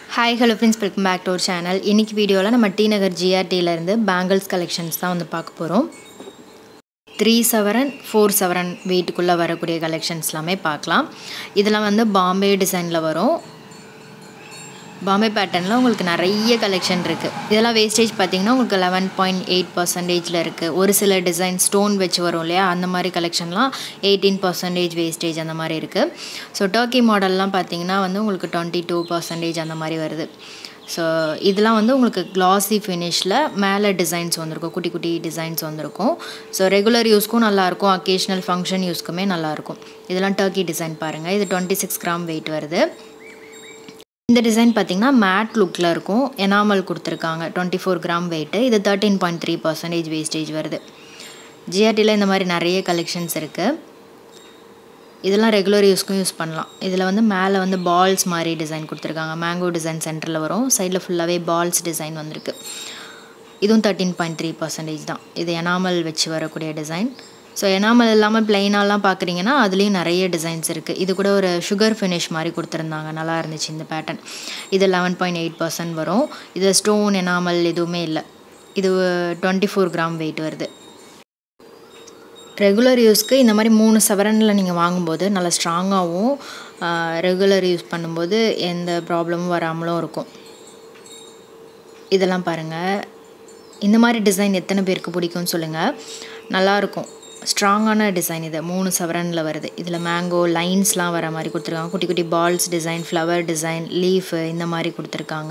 hi hello friends welcome back to ஒரு channel இன்றைக்கி வீடியோவில் நம்ம டி நகர் ஜிஆர்டியிலேருந்து பேங்கிள்ஸ் கலெக்ஷன்ஸ் தான் வந்து பார்க்க போகிறோம் த்ரீ செவரன் ஃபோர் செவரன் வெயிட்டுக்குள்ளே வரக்கூடிய கலெக்ஷன்ஸ் எல்லாமே பார்க்கலாம் இதெல்லாம் வந்து பாம்பே டிசைனில் வரும் பாம்பே பேட்டர்னில் உங்களுக்கு நிறைய கலெக்ஷன் இருக்குது இதெல்லாம் வேஸ்டேஜ் பார்த்தீங்கன்னா உங்களுக்கு லெவன் பாயிண்ட் எயிட் பர்சன்டேஜில் இருக்குது ஒரு சில டிசைன் ஸ்டோன் வச்சு வரும் இல்லையா அந்த மாதிரி கலெக்ஷன்லாம் எயிட்டீன் பர்சன்டேஜ் வேஸ்டேஜ் அந்த மாதிரி இருக்குது ஸோ டர்க்கி மாடல்லாம் பார்த்தீங்கன்னா வந்து உங்களுக்கு டுவெண்ட்டி டூ பர்சன்டேஜ் அந்த மாதிரி வருது ஸோ இதெல்லாம் வந்து உங்களுக்கு கிளாஸி ஃபினிஷில் மேலே டிசைன்ஸ் வந்திருக்கும் குட்டி குட்டி டிசைன்ஸ் வந்திருக்கும் ஸோ ரெகுலர் யூஸ்க்கும் நல்லாயிருக்கும் அக்கேஷ்னல் ஃபங்க்ஷன் யூஸ்க்குமே நல்லாயிருக்கும் இதெல்லாம் டர்க்கி டிசைன் பாருங்கள் இது டுவெண்ட்டி சிக்ஸ் கிராம் வெயிட் வருது இந்த டிசைன் பார்த்திங்கன்னா மேட் லுக்கில் இருக்கும் எனாமல் கொடுத்துருக்காங்க டுவெண்ட்டி ஃபோர் கிராம் வெயிட்டு இது thirteen point three percentage wastage வருது ஜிஆர்டியில் இந்த மாதிரி நிறைய கலெக்ஷன்ஸ் இருக்குது இதெல்லாம் ரெகுலர் யூஸ்க்கும் யூஸ் பண்ணலாம் இதில் வந்து மேலே வந்து பால்ஸ் மாதிரி டிசைன் கொடுத்துருக்காங்க மேங்கோ டிசைன் சென்டரில் வரும் சைடில் ஃபுல்லாகவே பால்ஸ் டிசைன் வந்திருக்கு இதுவும் தேர்ட்டீன் பாயிண்ட் த்ரீ பர்சன்டேஜ் தான் இது எனாமல் வச்சு வரக்கூடிய டிசைன் ஸோ எனாமல் இல்லாமல் பிளெயினாலாம் பார்க்குறீங்கன்னா அதுலேயும் நிறைய டிசைன்ஸ் இருக்குது இது கூட ஒரு சுகர் ஃபினிஷ் மாதிரி கொடுத்துருந்தாங்க நல்லா இருந்துச்சு இந்த பேட்டர்ன் இது லெவன் பாயிண்ட் எயிட் பர்சன்ட் வரும் இது ஸ்டோன் எனாமல் எதுவுமே இல்லை இது டுவெண்ட்டி ஃபோர் கிராம் வெயிட் வருது ரெகுலர் யூஸ்க்கு இந்த மாதிரி மூணு செவரனில் நீங்கள் வாங்கும்போது நல்லா ஸ்ட்ராங்காகவும் ரெகுலர் யூஸ் பண்ணும்போது எந்த ப்ராப்ளமும் வராமலும் இருக்கும் இதெல்லாம் பாருங்கள் இந்த மாதிரி டிசைன் எத்தனை பேருக்கு பிடிக்கும்னு சொல்லுங்கள் நல்லாயிருக்கும் ஸ்ட்ராங்கான டிசைன் இது மூணு செவரனில் வருது இதில் மேங்கோ லைன்ஸ்லாம் வர மாதிரி கொடுத்துருக்காங்க குட்டி குட்டி balls design flower design leaf இந்த மாதிரி கொடுத்துருக்காங்க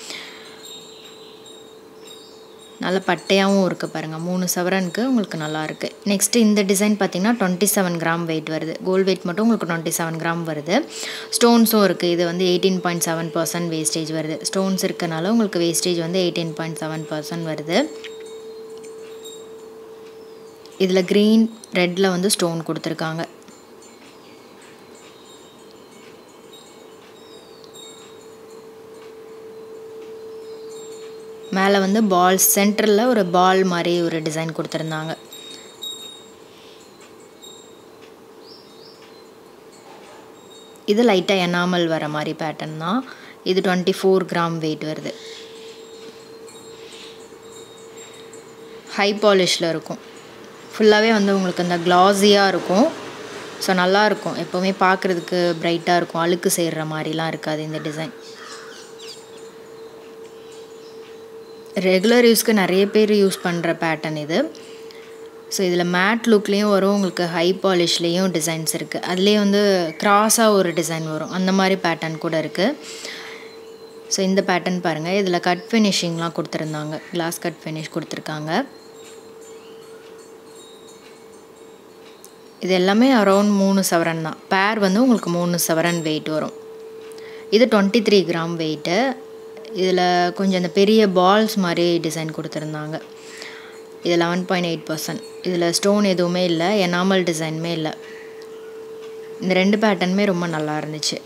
நல்ல பட்டையாகவும் இருக்குது பாருங்கள் மூணு செவரனுக்கு உங்களுக்கு நல்லா இருக்குது நெக்ஸ்ட்டு இந்த டிசைன் பார்த்திங்கன்னா டுவெண்ட்டி செவன் கிராம் வெயிட் வருது கோல்ட் வெயிட் மட்டும் உங்களுக்கு டுவெண்ட்டி செவன் கிராம் வருது ஸ்டோன்ஸும் இருக்குது இது வந்து eighteen point seven percent wastage வருது ஸ்டோன்ஸ் இருக்கனால உங்களுக்கு வேஸ்டேஜ் வந்து எயிட்டீன் பாயிண்ட் செவன் பர்சன்ட் வருது இதில் க்ரீன் ரெட்டில் வந்து ஸ்டோன் கொடுத்துருக்காங்க மேலே வந்து பால் சென்டரில் ஒரு பால் மாதிரி ஒரு டிசைன் கொடுத்துருந்தாங்க இது லைட்டாக எனாமல் வர மாதிரி பேட்டர்ன் தான் இது டுவெண்ட்டி ஃபோர் கிராம் வெயிட் வருது ஹை பாலிஷில் இருக்கும் ஃபுல்லாகவே வந்து உங்களுக்கு அந்த க்ளாஸியாக இருக்கும் ஸோ நல்லாயிருக்கும் எப்போவுமே பார்க்குறதுக்கு ப்ரைட்டாக இருக்கும் அழுக்கு செய்கிற மாதிரிலாம் இருக்காது இந்த டிசைன் ரெகுலர் யூஸ்க்கு நிறைய பேர் யூஸ் பண்ணுற பேட்டர்ன் இது ஸோ இதில் மேட் லுக்லேயும் வரும் உங்களுக்கு ஹை பாலிஷ்லேயும் டிசைன்ஸ் இருக்குது அதுலேயே வந்து க்ராஸாக ஒரு டிசைன் வரும் அந்த மாதிரி பேட்டர்ன் கூட இருக்குது ஸோ இந்த பேட்டர்ன் பாருங்கள் இதில் கட் ஃபினிஷிங்லாம் கொடுத்துருந்தாங்க கிளாஸ் கட் ஃபினிஷ் கொடுத்துருக்காங்க இது எல்லாமே அரௌண்ட் மூணு சவரன் தான் பேர் வந்து உங்களுக்கு மூணு சவரன் வெயிட் வரும் இது டுவெண்ட்டி த்ரீ கிராம் வெயிட்டு இதில் கொஞ்சம் அந்த பெரிய பால்ஸ் மாதிரி டிசைன் கொடுத்துருந்தாங்க இது லெவன் பாயிண்ட் எயிட் பர்சன்ட் இதில் ஸ்டோன் எதுவுமே இல்லை எனாமல் டிசைனுமே இல்லை இந்த ரெண்டு பேட்டர்னுமே ரொம்ப நல்லா இருந்துச்சு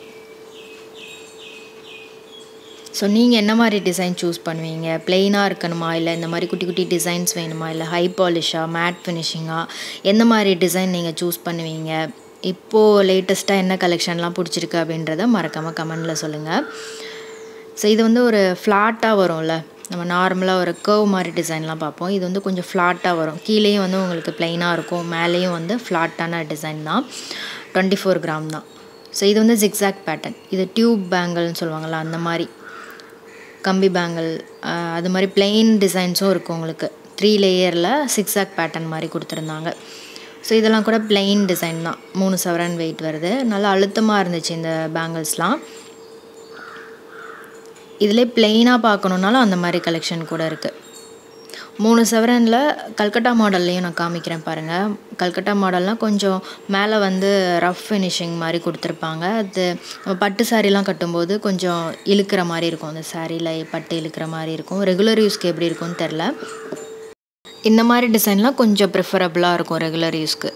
ஸோ நீங்கள் என்ன மாதிரி டிசைன் சூஸ் பண்ணுவீங்க பிளெயினாக இருக்கணுமா இல்லை இந்த மாதிரி குட்டி குட்டி டிசைன்ஸ் வேணுமா இல்லை ஹை பாலிஷாக மேட் ஃபினிஷிங்காக எந்த மாதிரி டிசைன் நீங்கள் சூஸ் பண்ணுவீங்க இப்போது லேட்டஸ்ட்டாக என்ன கலெக்ஷன்லாம் பிடிச்சிருக்கு அப்படின்றத மறக்காமல் கமெண்டில் சொல்லுங்கள் ஸோ இது வந்து ஒரு ஃப்ளாட்டாக வரும்ல நம்ம நார்மலாக ஒரு கர்வ் மாதிரி டிசைன்லாம் பார்ப்போம் இது வந்து கொஞ்சம் ஃப்ளாட்டாக வரும் கீழேயும் வந்து உங்களுக்கு ப்ளைனாக இருக்கும் மேலேயும் வந்து ஃப்ளாட்டான டிசைன் தான் டுவெண்ட்டி ஃபோர் கிராம் தான் ஸோ இது வந்து ஜிக்ஸாக் பேட்டர்ன் இது டியூப் பேங்கிள்னு சொல்லுவாங்கள்ல அந்த மாதிரி கம்பி பேங்கிள் அது மாதிரி பிளெயின் டிசைன்ஸும் இருக்குது உங்களுக்கு த்ரீ லேயரில் சிக்ஸாக் பேட்டர்ன் மாதிரி கொடுத்துருந்தாங்க ஸோ இதெல்லாம் கூட பிளெயின் டிசைன் தான் மூணு சவரன் வெயிட் வருது நல்லா அழுத்தமாக இருந்துச்சு இந்த பேங்கிள்ஸ்லாம் இதிலே பிளெயினாக பார்க்கணுன்னாலும் அந்த மாதிரி கலெக்ஷன் கூட இருக்குது மூணு செவரனில் கல்கட்டா மாடல்லையும் நான் காமிக்கிறேன் பாருங்கள் கல்கட்டா மாடல்னால் கொஞ்சம் மேலே வந்து ரஃப் ஃபினிஷிங் மாதிரி கொடுத்துருப்பாங்க அது நம்ம பட்டு சாரீலாம் கட்டும்போது கொஞ்சம் இழுக்கிற மாதிரி இருக்கும் அந்த சாரியில் பட்டு இழுக்கிற மாதிரி இருக்கும் ரெகுலர் யூஸ்க்கு எப்படி இருக்கும்னு தெரில இந்த மாதிரி டிசைன்லாம் கொஞ்சம் ப்ரிஃபரபுளாக இருக்கும் ரெகுலர் யூஸ்க்கு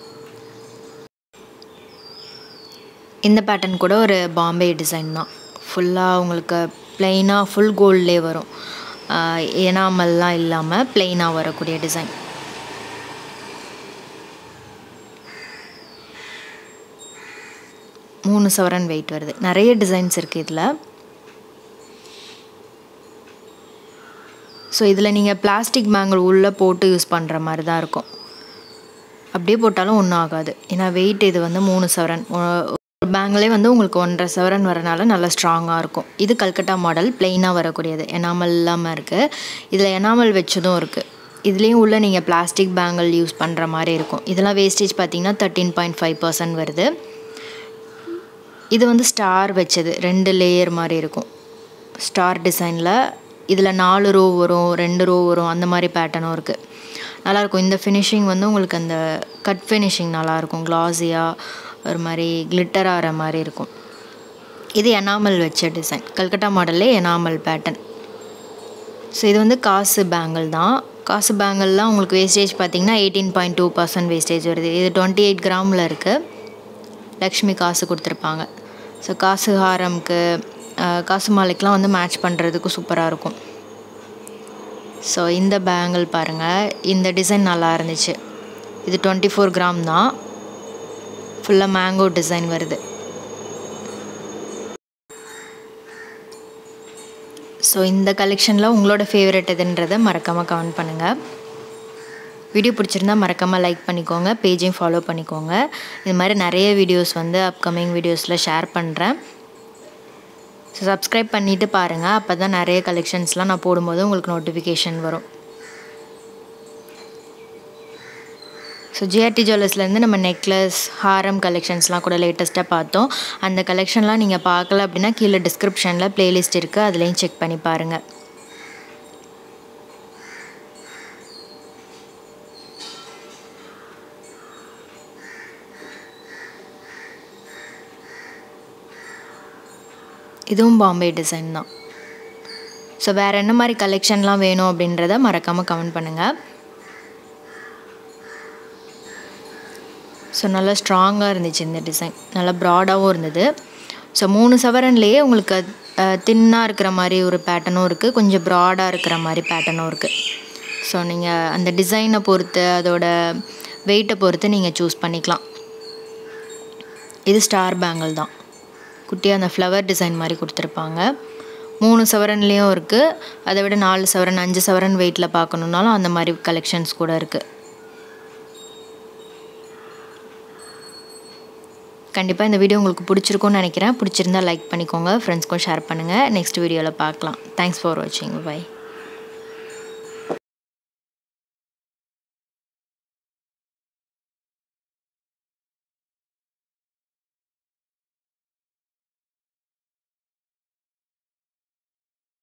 இந்த பேட்டர்ன் கூட ஒரு பாம்பே டிசைன் தான் ஃபுல்லாக உங்களுக்கு ப்ளைனாக ஃபுல் கோல்ட்லே வரும் எனாமல்லாம் இல்லாமல் ப்ளைனாக வரக்கூடிய டிசைன் மூணு சவரன் வெயிட் வருது நிறைய டிசைன்ஸ் இருக்குது இதில் ஸோ இதில் நீங்கள் பிளாஸ்டிக் பேங்கிள் உள்ளே போட்டு யூஸ் பண்ணுற மாதிரி தான் இருக்கும் அப்படியே போட்டாலும் ஒன்றும் ஆகாது ஏன்னா வெயிட் இது வந்து மூணு சவரன் ஒரு பேங்கிலே வந்து உங்களுக்கு ஒன்றரை சவரன் வரனால நல்லா ஸ்ட்ராங்காக இருக்கும் இது கல்கட்டா மாடல் பிளெயினாக வரக்கூடியது எனாமல் இல்லாமல் இருக்குது இதில் எனாமல் வச்சதும் இருக்குது இதுலேயும் உள்ள நீங்கள் பிளாஸ்டிக் பேங்கிள் யூஸ் பண்ணுற மாதிரி இருக்கும் இதெல்லாம் வேஸ்டேஜ் பார்த்தீங்கன்னா தேர்ட்டீன் பாயிண்ட் ஃபைவ் பர்சன்ட் வருது இது வந்து ஸ்டார் வச்சது ரெண்டு லேயர் மாதிரி இருக்கும் ஸ்டார் டிசைனில் இதில் நாலு ரோ வரும் ரெண்டு ரோ வரும் அந்த மாதிரி பேட்டர்னும் இருக்குது நல்லாயிருக்கும் இந்த ஃபினிஷிங் வந்து உங்களுக்கு அந்த கட் ஃபினிஷிங் நல்லாயிருக்கும் க்ளாஸியாக ஒரு மாதிரி கிளிட்டர் ஆகிற மாதிரி இருக்கும் இது எனாமல் வச்ச டிசைன் கல்கட்டா மாடல்லே எனாமல் பேட்டர்ன் ஸோ இது வந்து காசு பேங்கிள் தான் காசு பேங்கிள்லாம் உங்களுக்கு வேஸ்டேஜ் பார்த்தீங்கன்னா eighteen point two percent wastage வருது இது டுவெண்ட்டி எயிட் கிராமில் இருக்குது லக்ஷ்மி காசு கொடுத்துருப்பாங்க ஸோ காசு ஹாரம்க்கு காசு மாலைக்கெலாம் வந்து மேட்ச் பண்ணுறதுக்கு சூப்பராக இருக்கும் ஸோ இந்த பேங்கிள் பாருங்கள் இந்த டிசைன் நல்லா இருந்துச்சு இது டுவெண்ட்டி ஃபோர் கிராம் தான் ஃபுல்லாக மேங்கோ டிசைன் வருது ஸோ இந்த கலெக்ஷனில் உங்களோட ஃபேவரட் எதுன்றதை மறக்காமல் கமெண்ட் பண்ணுங்கள் வீடியோ பிடிச்சிருந்தா மறக்காமல் லைக் பண்ணிக்கோங்க பேஜையும் ஃபாலோ பண்ணிக்கோங்க இது மாதிரி நிறைய வீடியோஸ் வந்து அப்கமிங் வீடியோஸில் ஷேர் பண்ணுறேன் ஸோ சப்ஸ்கிரைப் பண்ணிவிட்டு பாருங்கள் அப்போ தான் நிறைய கலெக்ஷன்ஸ்லாம் நான் போடும்போது உங்களுக்கு நோட்டிஃபிகேஷன் வரும் ஸோ ஜிஆர்டி ஜுவல்லர்ஸ்லேருந்து நம்ம நெக்லஸ் ஹாரம் கலெக்ஷன்ஸ்லாம் கூட லேட்டஸ்ட்டாக பார்த்தோம் அந்த கலெக்ஷன்லாம் நீங்கள் பார்க்கல அப்படின்னா கீழே டிஸ்கிரிப்ஷனில் ப்ளேலிஸ்ட் இருக்குது அதுலேயும் செக் பண்ணி பாருங்கள் இதுவும் பாம்பே டிசைன் தான் ஸோ வேறு என்ன மாதிரி கலெக்ஷன்லாம் வேணும் அப்படின்றத மறக்காமல் கமெண்ட் பண்ணுங்கள் ஸோ நல்லா ஸ்ட்ராங்காக இருந்துச்சு இந்த டிசைன் நல்லா ப்ராடாகவும் இருந்தது ஸோ மூணு சவரன்லேயே உங்களுக்கு தின்னாக இருக்கிற மாதிரி ஒரு பேட்டர்னும் இருக்குது கொஞ்சம் ப்ராடாக இருக்கிற மாதிரி பேட்டர்னும் இருக்குது ஸோ நீங்கள் அந்த டிசைனை பொறுத்து அதோட வெயிட்டை பொறுத்து நீங்கள் சூஸ் பண்ணிக்கலாம் இது ஸ்டார் பேங்கிள் தான் குட்டியாக அந்த ஃப்ளவர் டிசைன் மாதிரி கொடுத்துருப்பாங்க மூணு சவரன்லேயும் இருக்குது அதை விட நாலு சவரன் அஞ்சு சவரன் வெயிட்டில் பார்க்கணுன்னாலும் அந்த மாதிரி கலெக்ஷன்ஸ் கூட இருக்குது கண்டிப்பாக இந்த வீடியோ உங்களுக்கு பிடிச்சிருக்கும்னு நினைக்கிறேன் பிடிச்சிருந்தா லைக் பண்ணிக்கோங்க ஃப்ரெண்ட்ஸ்க்கும் ஷேர் பண்ணுங்கள் நெக்ஸ்ட் வீடியோவில் பார்க்கலாம் தேங்க்ஸ் ஃபார் வாட்சிங் பை